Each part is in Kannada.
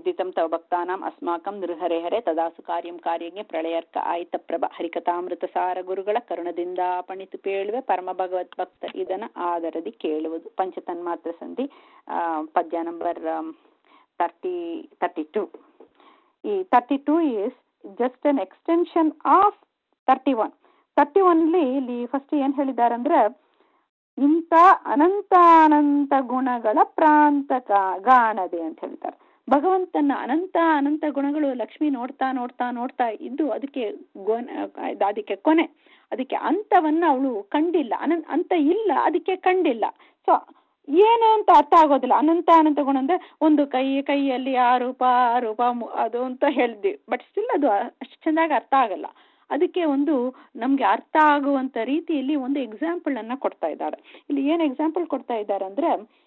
ವಿದಿತಂ ತವ ಭಕ್ತಾನಾಂ ಅಸ್ಮಾಕಂ ನೃಹರೆ ಹರೆ ತದಾಸು ಕಾರ್ಯಂ ಕಾರ್ಯಜ್ಞೆ ಪ್ರಳಯರ್ಕ ಆಯ್ತ ಪ್ರಭ ಹರಿಕಥಾಮೃತ ಸಾರ ಗುರುಗಳ ಕರುಣದಿಂದ ಪಣಿತು ಪೇಳುವೆ ಪರಮ ಭಗವತ್ ಭಕ್ತ ಇದನ್ನ ಆದರದಿ ಕೇಳುವುದು ಪಂಚತನ್ಮಾತ್ರ ಸಂಧಿ ಆ, ಪದ್ಯ ನಂಬರ್ ತರ್ಟಿ ತರ್ಟಿ ಟು ಈ thirty two is just an extension of thirty one thirty only ಇಲ್ಲಿ ಫಸ್ಟ್ ಏನ್ ಹೇಳಿದ್ದಾರೆ ಅಂದ್ರೆ ಇಂಥ ಅನಂತ ಅನಂತ ಗುಣಗಳ ಪ್ರಾಂತ ಗಾ- ಗಾಣದೆ ಅಂತ ಹೇಳ್ತಾರೆ ಭಗವಂತನ ಅನಂತ ಅನಂತ ಗುಣಗಳು ಲಕ್ಷ್ಮಿ ನೋಡ್ತಾ ನೋಡ್ತಾ ನೋಡ್ತಾ ಇದ್ದು ಅದಕ್ಕೆ ಗೊನ ಇದು ಅದಕ್ಕೆ ಕೊನೆ ಅದಕ್ಕೆ ಅಂತವನ್ನ ಅವಳು ಕಂಡಿಲ್ಲ ಅನಂತ ಅಂತ ಇಲ್ಲ ಅದಕ್ಕೆ ಕಂಡಿಲ್ಲ ಸೊ ಏನು ಅಂತ ಅರ್ಥ ಆಗೋದಿಲ್ಲ ಅನಂತ ಅನಂತ ಗುಣ ಅಂದ್ರೆ ಒಂದು ಕೈ ಕೈಯಲ್ಲಿ ಆ ರೂಪ ಆ ರೂಪ ಮು- ಅದು ಅಂತ ಹೇಳಿದ್ವಿ ಬಟ್ ಸ್ಟಿಲ್ ಅದು ಅಷ್ಟು ಚೆಂದಾಗಿ ಅರ್ಥ ಆಗಲ್ಲ ಅದಕ್ಕೆ ಒಂದು ನಮ್ಗೆ ಅರ್ಥ ಆಗುವಂತ ರೀತಿಯಲ್ಲಿ ಒಂದು ಎಕ್ಸಾಂಪಲ್ ಅನ್ನ ಕೊಡ್ತಾ ಇದ್ದಾರೆ ಇಲ್ಲಿ ಏನ್ ಎಕ್ಸಾಂಪಲ್ ಕೊಡ್ತಾ ಇದ್ದಾರೆ ಅಂದ್ರೆ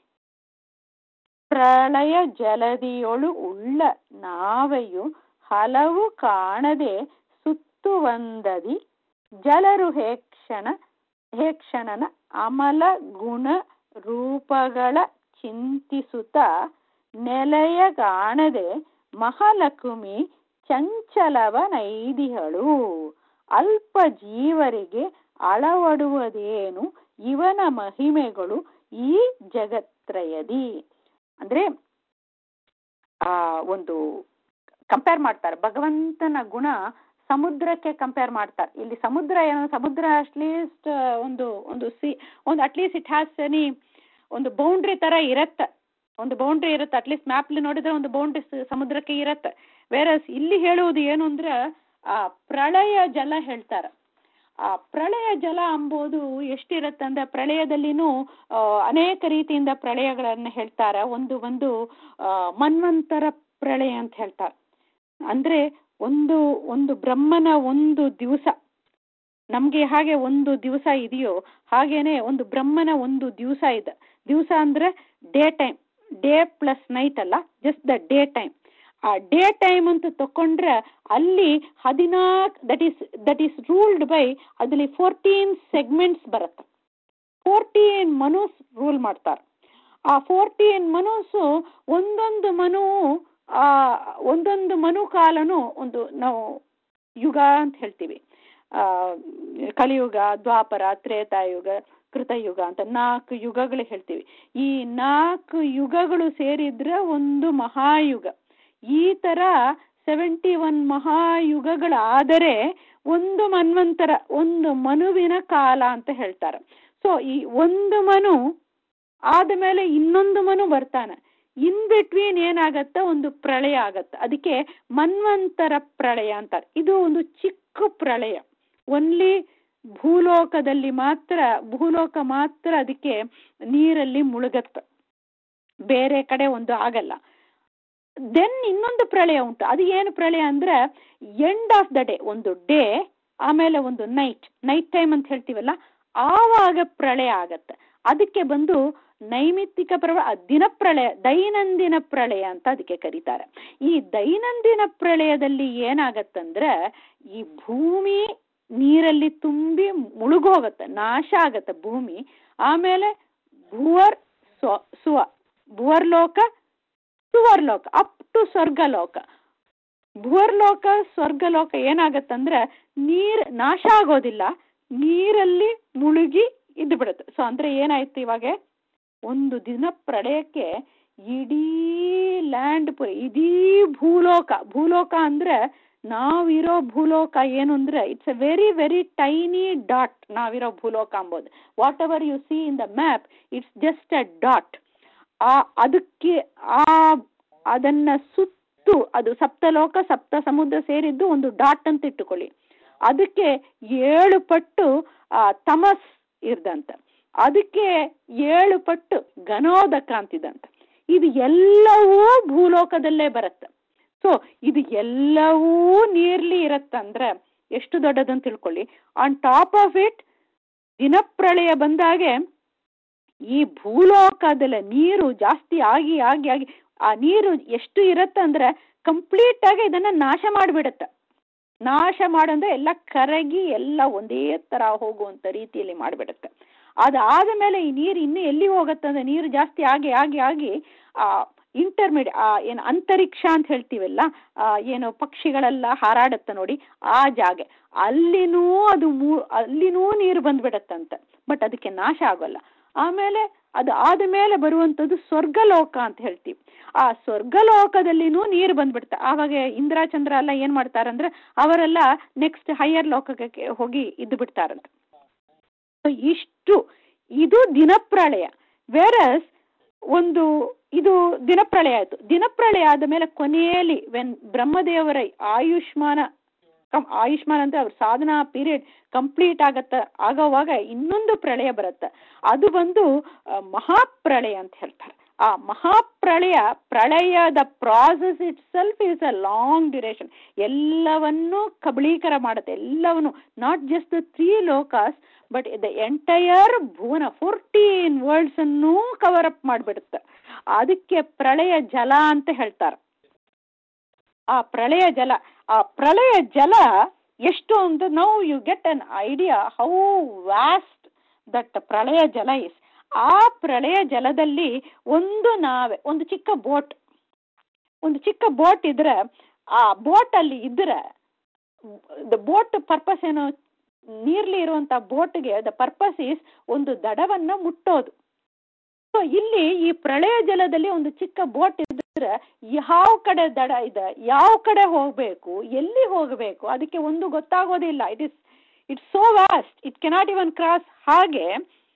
ಪ್ರಳಯ ಜಲದಿಯೊಳು ಉಳ್ಳ ನಾವೆಯು ಹಲವು ಕಾಣದೆ ಸುತ್ತುವಂದದಿ ಜಲರು ಹೇಕ್ಷಣ ಹೇಕ್ಷಣನ ಅಮಲ ಗುಣ ರೂಪಗಳ ಚಿಂತಿಸುತ್ತ ನೆಲೆಯಗಾಣದೆ ಮಹಾಲಕ್ಷ್ಮಿ ಚಂಚಲವ ನೈದಿಹಳು ಅಲ್ಪ ಜೀವರಿಗೆ ಅಳವಡುವುದೇನು ಇವನ ಮಹಿಮೆಗಳು ಈ ಜಗತ್ರಯದಿ ಅಂದ್ರೆ ಆ ಒಂದು ಕಂಪೇರ್ ಮಾಡ್ತಾರೆ ಭಗವಂತನ ಗುಣ ಸಮುದ್ರಕ್ಕೆ ಕಂಪೇರ್ ಮಾಡ್ತಾರೆ ಇಲ್ಲಿ ಸಮುದ್ರ ಏನೋ ಸಮುದ್ರ ಅಟ್ಲೀಸ್ಟ್ ಒಂದು ಒಂದು ಸಿ ಒಂದು ಅಟ್ಲೀಸ್ಟ್ ಇಟ್ ಹ್ಯಾಸ್ ಎನಿ ಒಂದು ಬೌಂಡ್ರಿ ತರ ಇರತ್ತೆ ಒಂದು ಬೌಂಡ್ರಿ ಇರುತ್ತೆ ಅಟ್ಲೀಸ್ಟ್ ಮ್ಯಾಪ್ಲಿ ನೋಡಿದ್ರೆ ಒಂದು ಬೌಂಡ್ರಿ ಸಮುದ್ರಕ್ಕೆ ಇರತ್ತೆ ಬೇರೆ ಇಲ್ಲಿ ಹೇಳುವುದು ಏನು ಅಂದ್ರೆ ಆ ಪ್ರಳಯ ಜಲ ಹೇಳ್ತಾರೆ ಆ ಪ್ರಳಯ ಜಲ ಅಂಬೋದು ಎಷ್ಟಿರತ್ತೆ ಅಂದ್ರೆ ಪ್ರಳಯದಲ್ಲಿನೂ ಆ, ಅನೇಕ ರೀತಿಯಿಂದ ಪ್ರಳಯಗಳನ್ನ ಹೇಳ್ತಾರೆ ಒಂದು ಒಂದು ಆ, ಮನ್ವಂತರ ಪ್ರಳಯ ಅಂತ ಹೇಳ್ತಾರೆ ಅಂದ್ರೆ ಒಂದು ಒಂದು ಬ್ರಹ್ಮನ ಒಂದು ದಿವಸ ನಮ್ಗೆ ಹಾಗೆ ಒಂದು ದಿವಸ ಇದೆಯೋ ಹಾಗೇನೆ ಒಂದು ಬ್ರಹ್ಮನ ಒಂದು ದಿವಸ ಇದೆ ದಿವಸ ಅಂದ್ರೆ day time day plus night ಅಲ್ಲ ಜಸ್ಟ್ ದ ಡೇ ಟೈಮ್ ಆ ಡೇ ಟೈಮ್ ಅಂತ ತಕೊಂಡ್ರೆ ಅಲ್ಲಿ ಹದಿನಾಲ್ಕು that is that is ruled by ಅದ್ರಲ್ಲಿ ಫೋರ್ಟೀನ್ ಸೆಗ್ಮೆಂಟ್ಸ್ ಬರುತ್ತೆ ಫೋರ್ಟೀನ್ ಮನೂಸ್ ರೂಲ್ ಮಾಡ್ತಾರೆ ಆ ಫೋರ್ಟೀನ್ ಮನೂಸು ಒಂದೊಂದು ಮನು ಆ ಒಂದೊಂದು ಮನು ಕಾಲನು ಒಂದು ನಾವು ಯುಗ ಅಂತ ಹೇಳ್ತೀವಿ ಆ ಕಲಿಯುಗ ದ್ವಾಪರ ತ್ರೇತಾಯುಗ ಕೃತಯುಗ ಅಂತ ನಾಲ್ಕು ಯುಗಗಳು ಹೇಳ್ತೀವಿ ಈ ನಾಲ್ಕು ಯುಗಗಳು ಸೇರಿದ್ರೆ ಒಂದು ಮಹಾಯುಗ ಈ ತರ ಸೆವೆಂಟಿ ಒನ್ ಮಹಾಯುಗಗಳಾದರೆ ಒಂದು ಮನ್ವಂತರ ಒಂದು ಮನುವಿನ ಕಾಲ ಅಂತ ಹೇಳ್ತಾರೆ ಸೊ ಈ ಒಂದು ಮನು ಆದಮೇಲೆ ಇನ್ನೊಂದು ಮನು ಬರ್ತಾನೆ ಇನ್ ಬಿಟ್ವೀನ್ ಏನಾಗತ್ತ ಒಂದು ಪ್ರಳಯ ಆಗತ್ತ ಅದಕ್ಕೆ ಮನ್ವಂತರ ಪ್ರಳಯ ಅಂತಾರೆ ಇದು ಒಂದು ಚಿಕ್ಕ ಪ್ರಳಯ ಒನ್ಲಿ ಭೂಲೋಕದಲ್ಲಿ ಮಾತ್ರ ಭೂಲೋಕ ಮಾತ್ರ ಅದಕ್ಕೆ ನೀರಲ್ಲಿ ಮುಳುಗತ್ತ ಬೇರೆ ಕಡೆ ಒಂದು ಆಗಲ್ಲ ದೆನ್ ಇನ್ನೊಂದು ಪ್ರಳಯ ಉಂಟು ಅದು ಏನು ಪ್ರಳಯ ಅಂದ್ರೆ ಎಂಡ್ ಆಫ್ ದ ಡೇ ಒಂದು ಡೇ ಆಮೇಲೆ ಒಂದು ನೈಟ್ ನೈಟ್ ಟೈಮ್ ಅಂತ ಹೇಳ್ತೀವಲ್ಲ ಆವಾಗ ಪ್ರಳಯ ಆಗತ್ತೆ ಅದಕ್ಕೆ ಬಂದು ನೈಮಿತ್ತಿಕ ಪ್ರಳ ದಿನ ಪ್ರಳಯ ದೈನಂದಿನ ಪ್ರಳಯ ಅಂತ ಅದಕ್ಕೆ ಕರೀತಾರೆ ಈ ದೈನಂದಿನ ಪ್ರಳಯದಲ್ಲಿ ಏನಾಗತ್ತಂದ್ರೆ ಈ ಭೂಮಿ ನೀರಲ್ಲಿ ತುಂಬಿ ಮುಳುಗೋಗತ್ತೆ ನಾಶ ಆಗತ್ತೆ ಭೂಮಿ ಆಮೇಲೆ ಭುವರ್ ಸ್ವ ಸುವ ಭುವರ್ಲೋಕ ಸುವರ್ಲೋಕ ಅಪ್ ಟು ಸ್ವರ್ಗಲೋಕ ಭುವರ್ಲೋಕ ಸ್ವರ್ಗಲೋಕ ಏನಾಗತ್ತಂದ್ರೆ ನೀರ್ ನಾಶ ಆಗೋದಿಲ್ಲ ನೀರಲ್ಲಿ ಮುಳುಗಿ ಇದ್ದು ಬಿಡುತ್ತೆ ಸೊ ಅಂದ್ರೆ ಏನಾಯ್ತು ಇವಾಗ ಒಂದು ದಿನ ಪ್ರಳಯಕ್ಕೆ ಇಡೀ ಲ್ಯಾಂಡ್ ಪುರ ಇಡೀ ಭೂಲೋಕ ಭೂಲೋಕ ಅಂದ್ರೆ ನಾವಿರೋ ಭೂಲೋಕ ಏನು ಅಂದ್ರೆ it's a very very tiny dot ನಾವಿರೋ ಭೂಲೋಕ ಅಂಬೋದು whatever you see in the map it's just a dot ಆ ಅದಕ್ಕೆ ಆ ಅದನ್ನ ಸುತ್ತು ಅದು ಸಪ್ತಲೋಕ ಸಪ್ತ ಸಮುದ್ರ ಸೇರಿದ್ದು ಒಂದು ಡಾಟ್ ಅಂತ ಇಟ್ಟುಕೊಳ್ಳಿ ಅದಕ್ಕೆ ಏಳು ಪಟ್ಟು ಆ ತಮಸ್ ಇರ್ದಂತ ಅದಕ್ಕೆ ಏಳು ಪಟ್ಟು ಘನೋದಕ ಅಂತಿದಂತ ಇದು ಎಲ್ಲವೂ ಭೂಲೋಕದಲ್ಲೇ ಬರುತ್ತೆ ಸೊ ಇದು ಎಲ್ಲವೂ ನೀರ್ಲಿ ಇರತ್ತಂದ್ರೆ ಎಷ್ಟು ದೊಡ್ಡದಂತ ತಿಳ್ಕೊಳ್ಳಿ ಆನ್ ಟಾಪ್ ಆಫ್ ಇಟ್ ದಿನಪ್ರಳಯ ಬಂದಾಗೆ ಈ ಭೂಲೋಕದಲ್ಲ ನೀರು ಜಾಸ್ತಿ ಆಗಿ ಆಗಿ ಆಗಿ ಆ ನೀರು ಎಷ್ಟು ಇರತ್ತಂದ್ರೆ ಕಂಪ್ಲೀಟ್ ಆಗಿ ಇದನ್ನ ನಾಶ ಮಾಡಿಬಿಡತ್ತೆ ನಾಶ ಮಾಡಂದ್ರೆ ಎಲ್ಲ ಕರಗಿ ಎಲ್ಲ ಒಂದೇ ತರ ಹೋಗುವಂತ ರೀತಿಯಲ್ಲಿ ಮಾಡಿಬಿಡುತ್ತೆ ಅದಾದ ಮೇಲೆ ಈ ನೀರು ಇನ್ನು ಎಲ್ಲಿ ಹೋಗುತ್ತೆ ಅಂದ್ರೆ ನೀರು ಜಾಸ್ತಿ ಆಗಿ ಆಗಿ ಆಗಿ ಆ ಇಂಟರ್ಮೀಡಿಯೇಟ್ ಆ ಏನು ಅಂತರಿಕ್ಷ ಅಂತ ಹೇಳ್ತೀವಲ್ಲ ಆ ಏನು ಪಕ್ಷಿಗಳೆಲ್ಲ ಹಾರಾಡುತ್ತೆ ನೋಡಿ ಆ ಜಾಗ ಅಲ್ಲಿನೂ ಅದು ಮೂ ಅಲ್ಲಿನೂ ನೀರು ಬಂದ್ಬಿಡತ್ತಂತೆ ಬಟ್ ಅದಕ್ಕೆ ನಾಶ ಆಗೋಲ್ಲ ಆಮೇಲೆ ಅದು ಆದ ಮೇಲೆ ಬರುವಂಥದ್ದು ಸ್ವರ್ಗಲೋಕ ಅಂತ ಹೇಳ್ತೀವಿ ಆ ಸ್ವರ್ಗಲೋಕದಲ್ಲಿನೂ ನೀರು ಬಂದ್ಬಿಡ್ತಾ ಆವಾಗ ಇಂದ್ರ ಚಂದ್ರ ಎಲ್ಲ ಏನ್ ಮಾಡ್ತಾರಂದ್ರೆ ಅವರೆಲ್ಲ ನೆಕ್ಸ್ಟ್ ಹೈಯರ್ ಲೋಕಕ್ಕೆ ಹೋಗಿ ಇದ್ದು ಬಿಡ್ತಾರಂತೆ So ಇಷ್ಟು ಇದು ದಿನಪ್ರಳಯ ವೇರಸ್ ಒಂದು ಇದು ದಿನಪ್ರಳಯ ಆಯ್ತು ದಿನಪ್ರಳಯ ಆದ ಮೇಲೆ ಕೊನೆಯಲ್ಲಿ ವೆನ್ ಬ್ರಹ್ಮದೇವರ ಆಯುಷ್ಮಾನ ಕಂ- ಆಯುಷ್ಮಾನ್ ಅಂತ ಅವ್ರ ಸಾಧನಾ ಪೀರಿಯಡ್ ಕಂಪ್ಲೀಟ್ ಆಗತ್ತ ಆಗೋವಾಗ ಇನ್ನೊಂದು ಪ್ರಳಯ ಬರುತ್ತೆ ಅದು ಬಂದು ಆ, ಮಹಾಪ್ರಳಯ ಅಂತ ಹೇಳ್ತಾರೆ ಆ ಮಹಾಪ್ರಳಯ ಪ್ರಳಯದ process itself is a long duration ಎಲ್ಲವನ್ನೂ ಕಬಳೀಕರ ಮಾಡುತ್ತೆ ಎಲ್ಲವನ್ನು ನಾಟ್ ಜಸ್ಟ್ ದ ತ್ರೀ ಲೋಕಾಸ್ ಬಟ್ ದ ಎಂಟೈರ್ ಭುವನ ಫೋರ್ಟೀನ್ ವರ್ಲ್ಡ್ಸ್ ಅನ್ನೂ ಕವರ್ ಅಪ್ ಮಾಡಿಬಿಡುತ್ತೆ ಅದಕ್ಕೆ ಪ್ರಳಯ ಜಲ ಅಂತ ಹೇಳ್ತಾರೆ ಆ ಪ್ರಳಯ ಜಲ ಆ ಪ್ರಳಯ ಜಲ ಎಷ್ಟು ಅಂತ now you get an idea how vast that ಪ್ರಳಯ ಜಲ ಇಸ್ ಆ ಪ್ರಳಯ ಜಲದಲ್ಲಿ ಒಂದು ನಾವೆ ಒಂದು ಚಿಕ್ಕ ಬೋಟ್ ಒಂದು ಚಿಕ್ಕ ಬೋಟ್ ಇದ್ರೆ ಆ ಬೋಟ್ ಅಲ್ಲಿ ಇದ್ರೆ ದ ಬೋಟ್ ಪರ್ಪಸ್ ಏನು ನೀರ್ಲಿ ಇರುವಂತ ಬೋಟ್ಗೆ ದ ಪರ್ಪಸ್ ಈಸ್ ಒಂದು ದಡವನ್ನ ಮುಟ್ಟೋದು ಸೊ ಇಲ್ಲಿ ಈ ಪ್ರಳಯ ಜಲದಲ್ಲಿ ಒಂದು ಚಿಕ್ಕ ಬೋಟ್ ಇದ್ರೆ ಯಾವ ಕಡೆ ದಡ ಇದೆ ಯಾವ ಕಡೆ ಹೋಗಬೇಕು ಎಲ್ಲಿ ಹೋಗಬೇಕು ಅದಕ್ಕೆ ಒಂದು ಗೊತ್ತಾಗೋದಿಲ್ಲ it is it's so vast it cannot even cross ಹಾಗೆ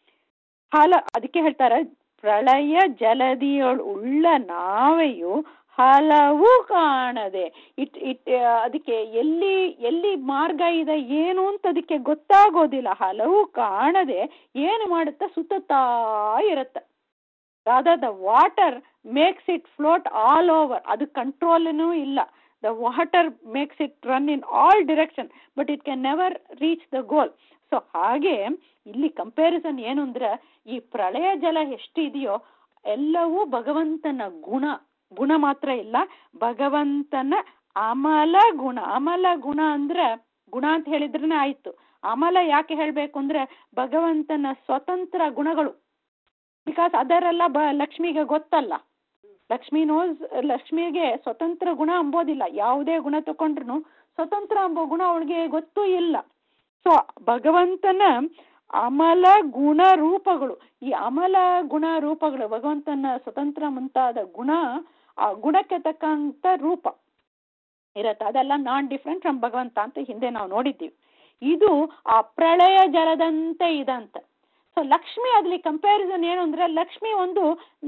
ಹಲ ಅದಕ್ಕೆ ಹೇಳ್ತಾರೆ ಪ್ರಳಯ ಜಲದಿಯೊಳ್ ಉಳ್ಳ ನಾವೆಯು ಹಲವು ಕಾಣದೆ ಇಟ್ ಇಟ್ ಅದಕ್ಕೆ ಎಲ್ಲಿ ಎಲ್ಲಿ ಮಾರ್ಗ ಇದೆ ಏನು ಅಂತ ಅದಕ್ಕೆ ಗೊತ್ತಾಗೋದಿಲ್ಲ ಹಲವು ಕಾಣದೆ ಏನು ಮಾಡುತ್ತೆ ಸುತ್ತಾ ಇರುತ್ತೆ rather the water makes it float all over ಅದು ಕಂಟ್ರೋಲ್ನೂ ಇಲ್ಲ the water makes it run in all direction but it can never reach the goal so ಹಾಗೆ ಇಲ್ಲಿ ಕಂಪ್ಯಾರಿಸನ್ ಏನು ಅಂದ್ರೆ ಈ ಪ್ರಳಯ ಜಲ ಎಷ್ಟಿದೆಯೋ ಎಲ್ಲವೂ ಭಗವಂತನ ಗುಣ ಗುಣ ಮಾತ್ರ ಇಲ್ಲ ಭಗವಂತನ ಅಮಲ ಗುಣ ಅಮಲ ಗುಣ ಅಂದ್ರೆ ಗುಣ ಅಂತ ಹೇಳಿದ್ರೇನೆ ಆಯ್ತು ಅಮಲ ಯಾಕೆ ಹೇಳ್ಬೇಕು ಅಂದ್ರೆ ಭಗವಂತನ ಸ್ವತಂತ್ರ ಗುಣಗಳು ಬಿಕಾಸ್ ಅದರೆಲ್ಲ ಬ ಲಕ್ಷ್ಮಿಗೆ ಗೊತ್ತಲ್ಲ ಲಕ್ಷ್ಮಿ ನೋಸ್ ಲಕ್ಷ್ಮಿಗೆ ಸ್ವತಂತ್ರ ಗುಣ ಅಂಬೋದಿಲ್ಲ ಯಾವುದೇ ಗುಣ ತಗೊಂಡ್ರು ಸ್ವತಂತ್ರ ಅಂಬೋ ಗುಣ ಅವಳಿಗೆ ಗೊತ್ತೂ ಇಲ್ಲ ಸೊ ಭಗವಂತನ ಅಮಲ ಗುಣ ರೂಪಗಳು ಈ ಅಮಲ ಗುಣ ರೂಪಗಳು ಭಗವಂತನ ಸ್ವತಂತ್ರ ಮುಂತಾದ ಗುಣ ಆ ಗುಣಕ್ಕೆ ತಕ್ಕಂತ ರೂಪ ಇರತ್ತೆ ಅದೆಲ್ಲ ನಾನ್ ಡಿಫ್ರೆಂಟ್ ಫ್ರಮ್ ಭಗವಂತ ಅಂತ ಹಿಂದೆ ನಾವು ನೋಡಿದ್ದೀವಿ ಇದು ಆ ಪ್ರಳಯ ಜಲದಂತೆ ಇದಂತ ಸೊ ಲಕ್ಷ್ಮಿ ಅದ್ರಲ್ಲಿ ಕಂಪ್ಯಾರಿಸನ್ ಏನು ಅಂದ್ರೆ ಲಕ್ಷ್ಮಿ ಒಂದು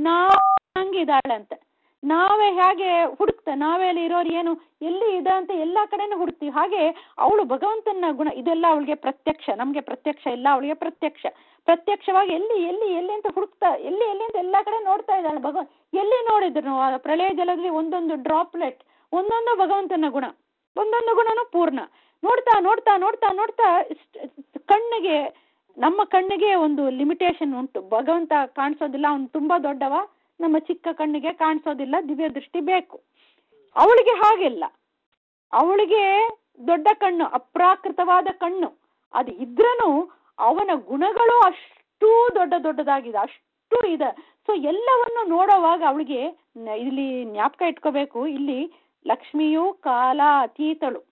ನಾವಿದ್ದಾಳೆ ಅಂತ ನಾವೇ ಹೇಗೆ ಹುಡುಕ್ತ ನಾವೇ ಅಲ್ಲಿ ಇರೋರು ಏನು ಎಲ್ಲಿ ಇದೆ ಅಂತ ಎಲ್ಲಾ ಕಡೆನೂ ಹುಡುಕ್ತೀವಿ ಹಾಗೆ ಅವಳು ಭಗವಂತನ ಗುಣ ಇದೆಲ್ಲ ಅವಳಿಗೆ ಪ್ರತ್ಯಕ್ಷ ನಮ್ಗೆ ಪ್ರತ್ಯಕ್ಷ ಇಲ್ಲ ಅವಳಿಗೆ ಪ್ರತ್ಯಕ್ಷ ಪ್ರತ್ಯಕ್ಷವಾಗಿ ಎಲ್ಲಿ ಎಲ್ಲಿ ಎಲ್ಲಿ ಅಂತ ಹುಡುಕ್ತಾ ಎಲ್ಲಿ ಎಲ್ಲಿ ಅಂತ ಎಲ್ಲಾ ಕಡೆ ನೋಡ್ತಾ ಇದ್ದಾಳೆ ಭಗವ ಎಲ್ಲಿ ನೋಡಿದ್ರು ಆ ಪ್ರಳಯ ಜಲದಲ್ಲಿ ಒಂದೊಂದು ಡ್ರಾಪ್ಲೆಟ್ ಒಂದೊಂದು ಭಗವಂತನ ಗುಣ ಒಂದೊಂದು ಗುಣನೂ ಪೂರ್ಣ ನೋಡ್ತಾ ನೋಡ್ತಾ ನೋಡ್ತಾ ನೋಡ್ತಾ ಇಷ್ಟ್- ಕಣ್ಣಿಗೆ ನಮ್ಮ ಕಣ್ಣಿಗೆ ಒಂದು ಲಿಮಿಟೇಷನ್ ಉಂಟು ಭಗವಂತ ಕಾಣಿಸೋದಿಲ್ಲ ಅವನು ತುಂಬಾ ದೊಡ್ಡವ ನಮ್ಮ ಚಿಕ್ಕ ಕಣ್ಣಿಗೆ ಕಾಣಿಸೋದಿಲ್ಲ ದಿವ್ಯ ದೃಷ್ಟಿ ಬೇಕು ಅವಳಿಗೆ ಹಾಗಿಲ್ಲ ಅವಳಿಗೆ ದೊಡ್ಡ ಕಣ್ಣು ಅಪ್ರಾಕೃತವಾದ ಕಣ್ಣು ಅದು ಇದ್ರೂ ಅವನ ಗುಣಗಳು ಅಷ್ಟು ದೊಡ್ಡ ದೊಡ್ಡದಾಗಿದೆ ಅಷ್ಟು ಇದೆ ಸೊ ಎಲ್ಲವನ್ನು ನೋಡೋವಾಗ ಅವಳಿಗೆ ನ- ಇಲ್ಲಿ ಜ್ಞಾಪಕ ಇಟ್ಕೋಬೇಕು ಇಲ್ಲಿ ಲಕ್ಷ್ಮಿಯು ಕಾಲ ಅತೀತಳು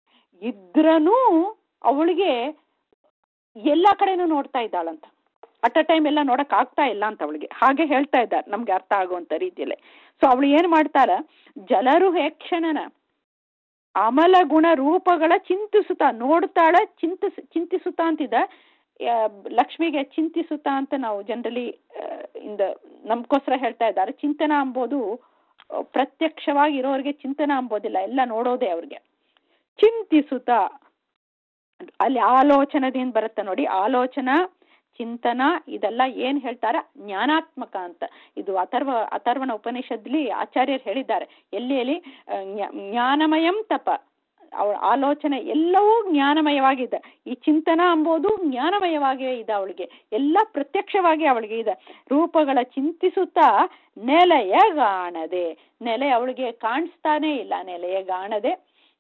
ಇದ್ರನೂ ಅವಳಿಗೆ ಎಲ್ಲ ಕಡೆನೂ ನೋಡ್ತಾ ಇದ್ದಾಳಂತ ಅಟ್ ಅ ಟೈಮ್ ಎಲ್ಲ ನೋಡಕ್ ಆಗ್ತಾ ಇಲ್ಲ ಅಂತ ಅವಳಿಗೆ ಹಾಗೆ ಹೇಳ್ತಾ ಇದ್ದಾರೆ ನಮ್ಗೆ ಅರ್ಥ ಆಗುವಂತ ರೀತಿಯಲ್ಲಿ ಸೊ ಅವಳು ಏನ್ ಮಾಡ್ತಾರ ಜಲರು ಹೇಕ್ಷಣನ ಅಮಲ ಗುಣ ರೂಪಗಳ ಚಿಂತಿಸುತ್ತಾ ನೋಡ್ತಾಳ ಚಿಂತಿಸ್ ಚಿಂತಿಸುತ್ತಾ ಅಂತಿದೆ ಆ, ಲಕ್ಷ್ಮಿಗೆ ಚಿಂತಿಸುತ್ತಾ ಅಂತ ನಾವು ಜನರಲಿ ಇಂದ ನಮ್ಗೋಸ್ಕರ ಹೇಳ್ತಾ ಇದ್ದಾರೆ ಚಿಂತನ ಅಂಬೋದು ಆ, ಪ್ರತ್ಯಕ್ಷವಾಗಿ ಇರೋರಿಗೆ ಚಿಂತನ ಅಂಬೋದಿಲ್ಲ ಎಲ್ಲ ನೋಡೋದೇ ಅವ್ರಿಗೆ ಚಿಂತಿಸುತ್ತಾ ಅಲ್ಲಿ ಆಲೋಚನದಿಂದ ಬರುತ್ತೆ ನೋಡಿ ಆಲೋಚನಾ ಚಿಂತನ ಇದೆಲ್ಲ ಏನ್ ಹೇಳ್ತಾರ ಜ್ಞಾನಾತ್ಮಕ ಅಂತ ಇದು ಅಥರ್ವ ಅಥರ್ವಣ ಉಪನಿಷತ್ಲಿ ಆಚಾರ್ಯರು ಹೇಳಿದ್ದಾರೆ ಎಲ್ಲಿ ಎಲ್ಲಿ ಆ, ಜ್ಞಾ- ಜ್ಞಾನಮಯಂ ತಪ ಅವಳ ಆಲೋಚನೆ ಎಲ್ಲವೂ ಜ್ಞಾನಮಯವಾಗಿದೆ ಈ ಚಿಂತನ ಅಂಬೋದು ಜ್ಞಾನಮಯವಾಗಿಯೇ ಇದೆ ಅವಳಿಗೆ ಎಲ್ಲ ಪ್ರತ್ಯಕ್ಷವಾಗಿ ಅವಳಿಗೆ ಇದೆ ರೂಪಗಳ ಚಿಂತಿಸುತ್ತಾ ನೆಲೆಯಗಾಣದೆ ನೆಲೆ ಅವಳಿಗೆ ಕಾಣಿಸ್ತಾನೇ ಇಲ್ಲ ನೆಲೆಯಗಾಣದೆ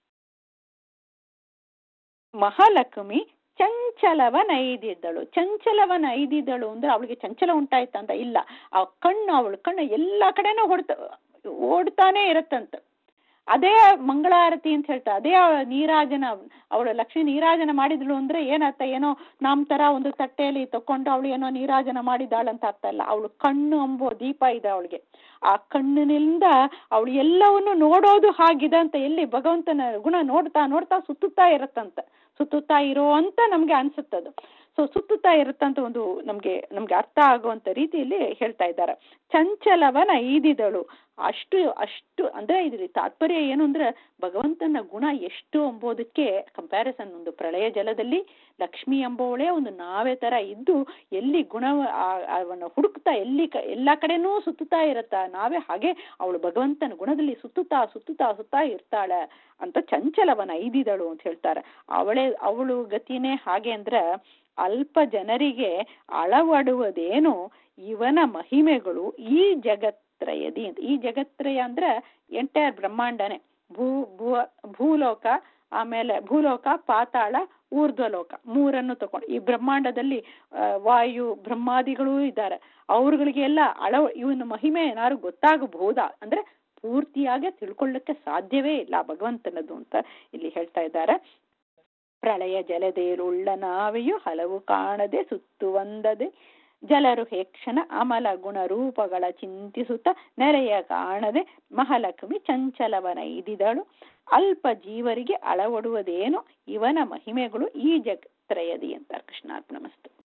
ಮಹಾಲಕ್ಷ್ಮಿ ಚಂಚಲವ ನೈದಿದ್ದಳು ಚಂಚಲವ ನೈದಿದ್ದಳು ಅಂದ್ರೆ ಅವಳಿಗೆ ಚಂಚಲ ಉಂಟಾಯ್ತಂತ ಇಲ್ಲ ಆ ಕಣ್ಣು ಅವಳು ಕಣ್ಣು ಎಲ್ಲ ಕಡೆನೂ ಹೊಡ್ತ ಓಡ್ತಾನೆ ಇರತ್ತಂತ ಅದೇ ಮಂಗಳಾರತಿ ಅಂತ ಹೇಳ್ತಾ ಅದೇ ನೀರಾಜನ ಅವಳು ಲಕ್ಷ್ಮಿ ನೀರಾಜನ ಮಾಡಿದ್ಳು ಅಂದ್ರೆ ಏನರ್ಥ ಏನೋ ನಮ್ಮ ತರ ಒಂದು ತಟ್ಟೆಯಲ್ಲಿ ತಕೊಂಡು ಅವಳು ಏನೋ ನೀರಾಜನ ಮಾಡಿದಾಳಂತ ಅರ್ಥ ಅಲ್ಲ ಅವಳು ಕಣ್ಣು ಎಂಬೋ ದೀಪ ಇದೆ ಅವಳಿಗೆ ಆ ಕಣ್ಣಿನಿಂದ ಅವಳು ಎಲ್ಲವನ್ನು ನೋಡೋದು ಹಾಗಿದೆ ಅಂತ ಎಲ್ಲಿ ಭಗವಂತನ ಗುಣ ನೋಡ್ತಾ ನೋಡ್ತಾ ಸುತ್ತುತ್ತಾ ಇರತ್ತಂತ ಸುತ್ತುತ್ತಾ ಇರೋ ಅಂತ ನಮ್ಗೆ ಅನ್ಸುತ್ತದು ಸೊ ಸುತ್ತುತ್ತಾ ಇರುತ್ತಂತ ಒಂದು ನಮ್ಗೆ ನಮ್ಗೆ ಅರ್ಥ ಆಗುವಂತ ರೀತಿಯಲ್ಲಿ ಹೇಳ್ತಾ ಇದ್ದಾರೆ ಚಂಚಲವನ ಈದಿದಳು ಅಷ್ಟು ಅಷ್ಟು ಅಂದ್ರೆ ಇದ್ರ ತಾತ್ಪರ್ಯ ಏನು ಅಂದ್ರೆ ಭಗವಂತನ ಗುಣ ಎಷ್ಟು ಎಂಬುದಕ್ಕೆ ಕಂಪ್ಯಾರಿಸನ್ ಒಂದು ಪ್ರಳಯ ಜಲದಲ್ಲಿ ಲಕ್ಷ್ಮಿ ಎಂಬವಳೇ ಒಂದು ನಾವೇ ತರ ಇದ್ದು ಎಲ್ಲಿ ಗುಣ ಅವನ್ನ ಹುಡುಕ್ತಾ ಎಲ್ಲಿ ಎಲ್ಲಾ ಕಡೆನೂ ಸುತ್ತುತ್ತಾ ಇರತ್ತ ನಾವೇ ಹಾಗೆ ಅವಳು ಭಗವಂತನ ಗುಣದಲ್ಲಿ ಸುತ್ತುತ್ತಾ ಸುತ್ತುತ್ತಾ ಸುತ್ತಾ ಇರ್ತಾಳೆ ಅಂತ ಚಂಚಲವನ ಐದಿದಳು ಅಂತ ಹೇಳ್ತಾರೆ ಅವಳೇ ಅವಳು ಗತಿನೇ ಹಾಗೆ ಅಂದ್ರೆ ಅಲ್ಪ ಜನರಿಗೆ ಅಳವಡುವುದೇನು ಇವನ ಮಹಿಮೆಗಳು ಈ ಜಗತ್ರಯದಿ ಈ ಜಗತ್ರಯ ಅಂದ್ರೆ ಎಂಟೈರ್ ಬ್ರಹ್ಮಾಂಡನೆ ಭೂ ಭೂ ಭೂಲೋಕ ಆಮೇಲೆ ಭೂಲೋಕ ಪಾತಾಳ ಊರ್ಧ್ವಲೋಕ ಮೂರನ್ನು ತಕೊಂಡು ಈ ಬ್ರಹ್ಮಾಂಡದಲ್ಲಿ ವಾಯು ಬ್ರಹ್ಮಾದಿಗಳೂ ಇದ್ದಾರೆ ಅವ್ರಗಳಿಗೆಲ್ಲ ಅಳವ ಇವನ ಮಹಿಮೆ ಏನಾದ್ರು ಗೊತ್ತಾಗಬಹುದಾ ಅಂದ್ರೆ ಪೂರ್ತಿಯಾಗಿ ತಿಳ್ಕೊಳ್ಳಕ್ಕೆ ಸಾಧ್ಯವೇ ಇಲ್ಲ ಭಗವಂತನದು ಅಂತ ಇಲ್ಲಿ ಹೇಳ್ತಾ ಇದ್ದಾರೆ ಪ್ರಳಯ ಜಲದೇರುಳ್ಳ ನಾವೆಯು ಹಲವು ಕಾಣದೆ ಸುತ್ತುವಂದದೆ ಜಲರು ಹೇಕ್ಷಣ ಅಮಲ ಗುಣ ರೂಪಗಳ ಚಿಂತಿಸುತ್ತ ನೆರೆಯ ಕಾಣದೆ ಮಹಾಲಕ್ಷ್ಮಿ ಚಂಚಲವನ ಇದಿದಳು ಅಲ್ಪ ಜೀವರಿಗೆ ಅಳವಡುವುದೇನು ಇವನ ಮಹಿಮೆಗಳು ಈ ಜಗತ್ರಯದಿ ಅಂತ ಕೃಷ್ಣಾರ್ಪಣ ಮಸ್ತು